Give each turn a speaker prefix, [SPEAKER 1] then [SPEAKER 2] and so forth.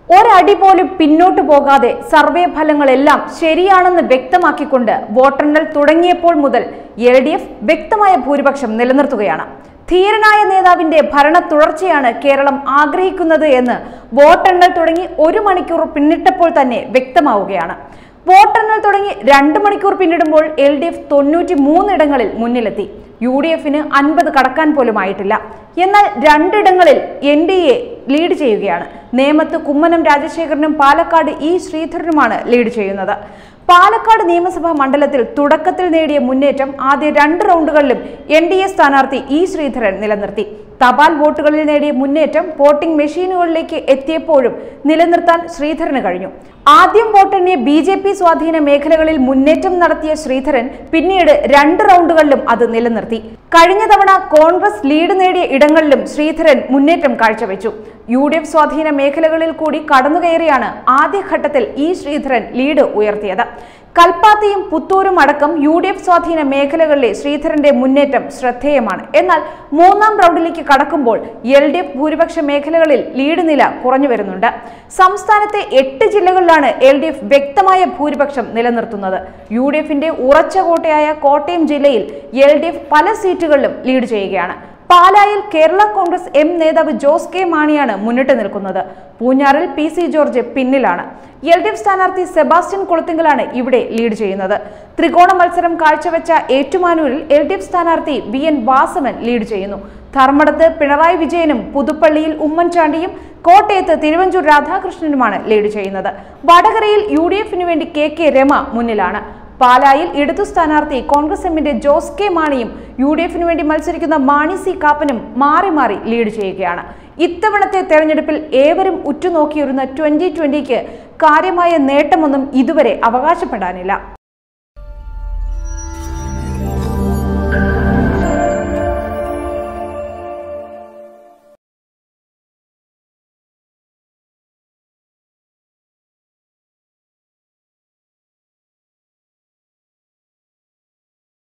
[SPEAKER 1] ഒരടി പോലും പിന്നോട്ടു പോകാതെ സർവേ ഫലങ്ങളെല്ലാം ശരിയാണെന്ന് വ്യക്തമാക്കിക്കൊണ്ട് വോട്ടെണ്ണൽ തുടങ്ങിയപ്പോൾ മുതൽ എൽ ഡി എഫ് വ്യക്തമായ ഭൂരിപക്ഷം നിലനിർത്തുകയാണ് ധീരനായ നേതാവിന്റെ ഭരണ തുടർച്ചയാണ് കേരളം ആഗ്രഹിക്കുന്നത് എന്ന് വോട്ടെണ്ണൽ തുടങ്ങി ഒരു മണിക്കൂർ പിന്നിട്ടപ്പോൾ തന്നെ വ്യക്തമാവുകയാണ് വോട്ടെണ്ണൽ തുടങ്ങി രണ്ട് മണിക്കൂർ പിന്നിടുമ്പോൾ എൽ ഡി എഫ് തൊണ്ണൂറ്റി മൂന്നിടങ്ങളിൽ മുന്നിലെത്തി യു ഡി എഫിന് അൻപത് കടക്കാൻ പോലും ആയിട്ടില്ല എന്നാൽ രണ്ടിടങ്ങളിൽ എൻ ഡി എ ലീഡ് ചെയ്യുകയാണ് നേമത്ത് കുമ്മനം രാജശേഖരനും പാലക്കാട് ഇ ശ്രീധരനുമാണ് ലീഡ് ചെയ്യുന്നത് പാലക്കാട് നിയമസഭാ മണ്ഡലത്തിൽ തുടക്കത്തിൽ നേടിയ മുന്നേറ്റം ആദ്യ രണ്ട് റൗണ്ടുകളിലും എൻ ഡി എ സ്ഥാനാർത്ഥി ഇ ശ്രീധരൻ നിലനിർത്തി തപാൽ വോട്ടുകളിൽ നേടിയ മുന്നേറ്റം വോട്ടിംഗ് മെഷീനുകളിലേക്ക് എത്തിയപ്പോഴും നിലനിർത്താൻ ശ്രീധരന് കഴിഞ്ഞു ആദ്യം വോട്ടെണ്ണിയ ബി ജെ പി സ്വാധീന മേഖലകളിൽ മുന്നേറ്റം നടത്തിയ ശ്രീധരൻ പിന്നീട് രണ്ട് റൗണ്ടുകളിലും അത് നിലനിർത്തി കഴിഞ്ഞ തവണ കോൺഗ്രസ് ലീഡ് നേടിയ ഇടങ്ങളിലും ശ്രീധരൻ മുന്നേറ്റം കാഴ്ചവെച്ചു യു ഡി എഫ് സ്വാധീന മേഖലകളിൽ കൂടി കടന്നുകയറിയാണ് ആദ്യഘട്ടത്തിൽ ഇ ശ്രീധരൻ ലീഡ് ഉയർത്തിയത് കൽപ്പാത്തിയും പുത്തൂരും അടക്കം യു ഡി എഫ് സ്വാധീന മേഖലകളിലെ ശ്രീധരന്റെ മുന്നേറ്റം ശ്രദ്ധേയമാണ് എന്നാൽ മൂന്നാം റൗണ്ടിലേക്ക് കടക്കുമ്പോൾ എൽ ഡി എഫ് ഭൂരിപക്ഷ മേഖലകളിൽ ലീഡ് നില കുറഞ്ഞു വരുന്നുണ്ട് സംസ്ഥാനത്തെ എട്ട് ജില്ലകളിലാണ് എൽ ഡി എഫ് വ്യക്തമായ ഭൂരിപക്ഷം നിലനിർത്തുന്നത് യു ഡി എഫിന്റെ ഉറച്ച കോട്ടയായ കോട്ടയം ജില്ലയിൽ എൽ ഡി എഫ് പല സീറ്റുകളിലും ലീഡ് ചെയ്യുകയാണ് പാലായിൽ കേരള കോൺഗ്രസ് എം നേതാവ് ജോസ് കെ മാണിയാണ് മുന്നിട്ട് നിൽക്കുന്നത് പൂഞ്ഞാറിൽ പി സി ജോർജ് പിന്നിലാണ് എൽ ഡി എഫ് സ്ഥാനാർത്ഥി സെബാസ്റ്റ്യൻ കുളത്തിങ്കലാണ് ഇവിടെ ലീഡ് ചെയ്യുന്നത് ത്രികോണ മത്സരം കാഴ്ചവെച്ച ഏറ്റുമാനൂരിൽ എൽ ഡി എഫ് സ്ഥാനാർത്ഥി വി എൻ വാസവൻ ലീഡ് ചെയ്യുന്നു ധർമ്മടത്ത് പിണറായി വിജയനും പുതുപ്പള്ളിയിൽ ഉമ്മൻചാണ്ടിയും കോട്ടയത്ത് തിരുവഞ്ചൂർ രാധാകൃഷ്ണനുമാണ് ലീഡ് ചെയ്യുന്നത് വടകരയിൽ യു ഡി എഫിന് വേണ്ടി കെ കെ രമ മുന്നിലാണ് പാലായിൽ ഇടതു സ്ഥാനാർത്ഥി കോൺഗ്രസ് എമ്മിന്റെ ജോസ് കെ മാണിയും യു ഡി എഫിന് വേണ്ടി മത്സരിക്കുന്ന മാണി സി കാപ്പനും മാറി മാറി ലീഡ് ചെയ്യുകയാണ് ഇത്തവണത്തെ തെരഞ്ഞെടുപ്പിൽ ഏവരും ഉറ്റുനോക്കിയിരുന്ന ട്വന്റി ട്വന്റിക്ക് കാര്യമായ നേട്ടമൊന്നും ഇതുവരെ അവകാശപ്പെടാനില്ല